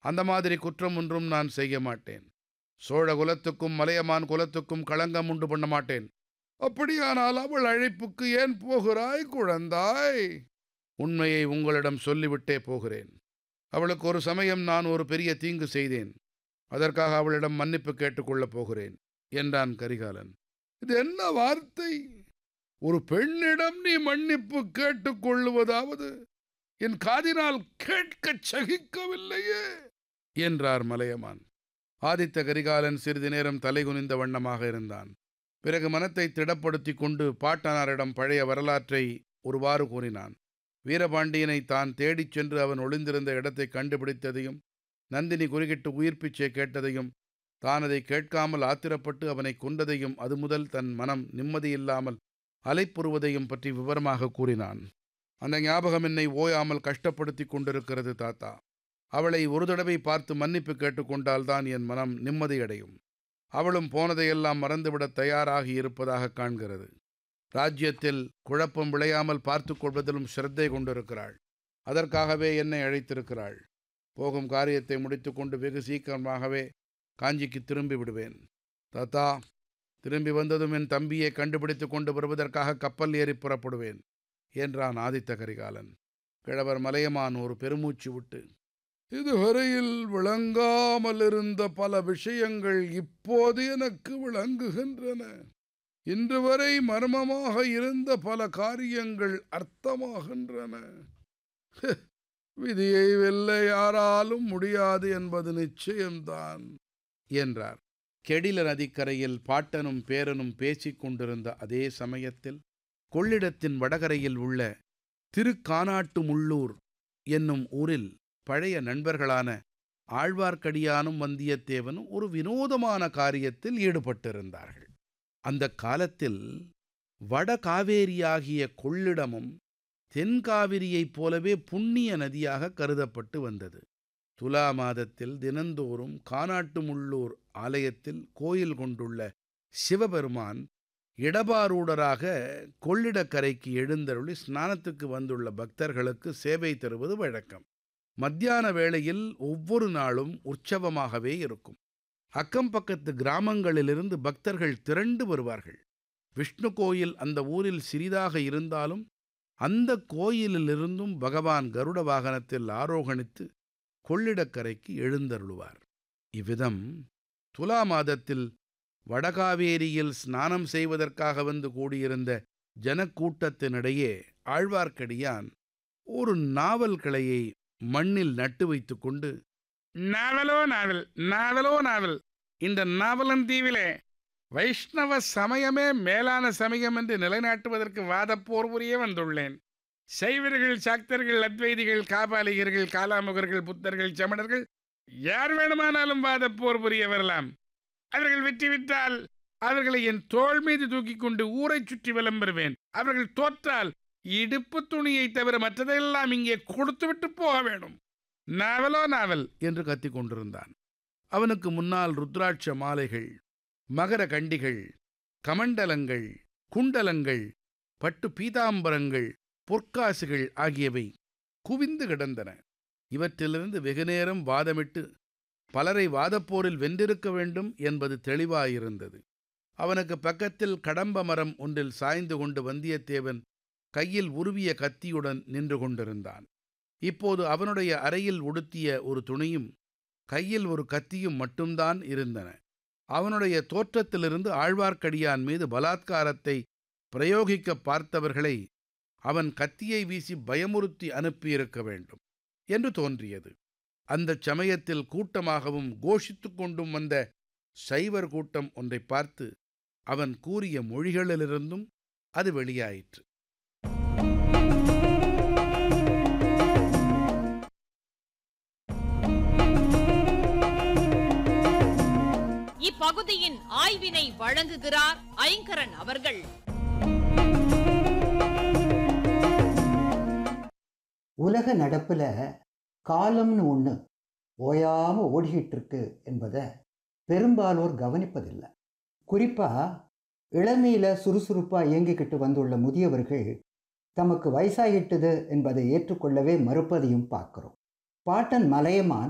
அந்த மாதிரி குற்றம் ஒன்றும் நான் செய்ய மாட்டேன் சோழ குலத்துக்கும் மலையமான் குலத்துக்கும் களங்கம் உண்டு பண்ண மாட்டேன் அப்படியானால் அவள் அழைப்புக்கு ஏன் போகிறாய் குழந்தாய் உண்மையை உங்களிடம் சொல்லிவிட்டே போகிறேன் அவளுக்கு ஒரு சமயம் நான் ஒரு பெரிய தீங்கு செய்தேன் அதற்காக அவளிடம் மன்னிப்பு கேட்டுக்கொள்ளப் போகிறேன் என்றான் கரிகாலன் இது என்ன வார்த்தை ஒரு பெண்ணிடம் நீ மன்னிப்பு கேட்டுக்கொள்ளுவதாவது என் காதினால் கேட்கச் சகிக்கவில்லையே என்றார் மலையமான் ஆதித்த கரிகாலன் சிறிது நேரம் தலைகுனிந்த வண்ணமாக இருந்தான் பிறகு மனத்தை திடப்படுத்திக் கொண்டு பாட்டனாரிடம் பழைய வரலாற்றை ஒருவாறு கூறினான் வீரபாண்டியனை தான் தேடிச் சென்று அவன் ஒளிந்திருந்த இடத்தை கண்டுபிடித்ததையும் நந்தினி குறுகிட்டு உயிர் பிச்சை கேட்டதையும் தான் அதை கேட்காமல் ஆத்திரப்பட்டு அவனை கொன்றதையும் அது முதல் தன் மனம் நிம்மதியில்லாமல் அலைப்புறுவதையும் பற்றி விவரமாக கூறினான் அந்த ஞாபகம் என்னை ஓயாமல் கஷ்டப்படுத்தி கொண்டிருக்கிறது தாத்தா அவளை ஒரு தடவை பார்த்து மன்னிப்பு கேட்டுக்கொண்டால்தான் என் மனம் நிம்மதியடையும் அவளும் போனதையெல்லாம் மறந்துவிடத் தயாராகி இருப்பதாக காண்கிறது ராஜ்யத்தில் குழப்பம் விளையாமல் பார்த்து கொள்வதிலும் சிரத்தை கொண்டிருக்கிறாள் அதற்காகவே என்னை அழைத்திருக்கிறாள் போகும் காரியத்தை முடித்துக்கொண்டு வெகு சீக்கிரமாகவே காஞ்சிக்கு திரும்பி விடுவேன் தாத்தா திரும்பி வந்ததும் என் தம்பியை கண்டுபிடித்து கொண்டு வருவதற்காக கப்பல் ஏறி புறப்படுவேன் என்றான் ஆதித்த கரிகாலன் கிழவர் மலையமான் ஒரு பெருமூச்சு விட்டு இதுவரையில் விளங்காமல் இருந்த பல விஷயங்கள் இப்போது எனக்கு விளங்குகின்றன இன்று வரை மர்மமாக இருந்த பல காரியங்கள் அர்த்தமாகின்றன விதியை வெல்ல யாராலும் முடியாது என்பது நிச்சயம்தான் என்றார் கெடில நதிக்கரையில் பாட்டனும் பேரனும் பேசிக் கொண்டிருந்த அதே சமயத்தில் கொள்ளிடத்தின் வடகரையில் உள்ள திருக்கானாட்டுமுள்ளூர் என்னும் ஊரில் பழைய நண்பர்களான ஆழ்வார்க்கடியானும் வந்தியத்தேவனும் ஒரு வினோதமான காரியத்தில் ஈடுபட்டிருந்தார்கள் அந்த காலத்தில் வடகாவேரியாகிய கொள்ளிடமும் தென்காவிரியைப் போலவே புண்ணிய நதியாக கருதப்பட்டு வந்தது துலா மாதத்தில் தினந்தோறும் கானாட்டுமுள்ளூர் ஆலயத்தில் கோயில் கொண்டுள்ள சிவபெருமான் இடபாரூடராக கொள்ளிடக்கரைக்கு எழுந்தருளி ஸ்நானத்துக்கு வந்துள்ள பக்தர்களுக்கு சேவை தருவது வழக்கம் மத்தியான வேளையில் ஒவ்வொரு நாளும் உற்சவமாகவே இருக்கும் அக்கம் பக்கத்து கிராமங்களிலிருந்து பக்தர்கள் திரண்டு வருவார்கள் விஷ்ணு கோயில் அந்த ஊரில் சிறிதாக இருந்தாலும் அந்த கோயிலிலிருந்தும் பகவான் கருட வாகனத்தில் ஆரோகணித்து கொள்ளிடக்கரைக்கு எழுந்தருளுவார் இவ்விதம் துலா மாதத்தில் வடகாவேரியில் ஸ்நானம் செய்வதற்காக வந்து கூடியிருந்த ஜனக்கூட்டத்தினிடையே ஆழ்வார்க்கடியான் ஒரு நாவல் கிளையை மண்ணில் நட்டு வைத்துக்கொண்டு நாவலோ நாவல் நாவலோ நாவல் இந்த நாவலந்தீவிலே வைஷ்ணவ சமயமே மேலான சமயம் என்று நிலைநாட்டுவதற்கு வாதப்போர் புரிய வந்துள்ளேன் சைவர்கள் சாக்தர்கள் அத்வைதிகள் காபாலிகர்கள் காலாமுகர்கள் புத்தர்கள் சமணர்கள் யார் வேணுமானாலும் வாதப்போர் புரிய வரலாம் அவர்கள் வெற்றி விட்டால் அவர்களை என் தோள் மீது தூக்கி கொண்டு ஊரை சுற்றி வலம் பெறுவேன் அவர்கள் தோற்றால் இடுப்பு துணியை தவிர மற்றதெல்லாம் இங்கே கொடுத்துவிட்டு போக வேண்டும் நாவலோ நாவல் என்று கத்திக் கொண்டிருந்தான் அவனுக்கு முன்னால் ருத்ராட்ச மாலைகள் மகர கண்டிகள் கமண்டலங்கள் குண்டலங்கள் பட்டு பீதாம்பரங்கள் பொற்காசுகள் ஆகியவை குவிந்து கிடந்தன இவற்றிலிருந்து வெகுநேரம் வாதமிட்டு பலரை வாதப்போரில் வென்றிருக்க வேண்டும் என்பது தெளிவாயிருந்தது அவனுக்கு பக்கத்தில் கடம்ப மரம் ஒன்றில் சாய்ந்து கொண்டு வந்தியத்தேவன் கையில் உருவிய கத்தியுடன் நின்று கொண்டிருந்தான் இப்போது அவனுடைய அறையில் உடுத்திய ஒரு துணியும் கையில் ஒரு கத்தியும் மட்டும்தான் இருந்தன அவனுடைய தோற்றத்திலிருந்து ஆழ்வார்க்கடியான் மீது பலாத்காரத்தை பிரயோகிக்க பார்த்தவர்களை அவன் கத்தியை வீசி பயமுறுத்தி அனுப்பியிருக்க வேண்டும் என்று தோன்றியது அந்தச் சமயத்தில் கூட்டமாகவும் கோஷித்துக் கொண்டும் வந்த சைவர் கூட்டம் ஒன்றை பார்த்து அவன் கூறிய மொழிகளிலிருந்தும் அது வெளியாயிற்று இப்பகுதியின் ஆய்வினை வழங்குகிறார் ஐங்கரன் அவர்கள் உலக நடப்புல காலம்னு ஒன்று ஓயாம ஓடிக்கிட்டு இருக்கு என்பதை பெரும்பாலோர் கவனிப்பதில்லை குறிப்பா இளமையில சுறுசுறுப்பா இயங்கிக்கிட்டு வந்துள்ள முதியவர்கள் தமக்கு வயசாகிட்டது என்பதை ஏற்றுக்கொள்ளவே மறுப்பதையும் பார்க்கிறோம் பாட்டன் மலையமான்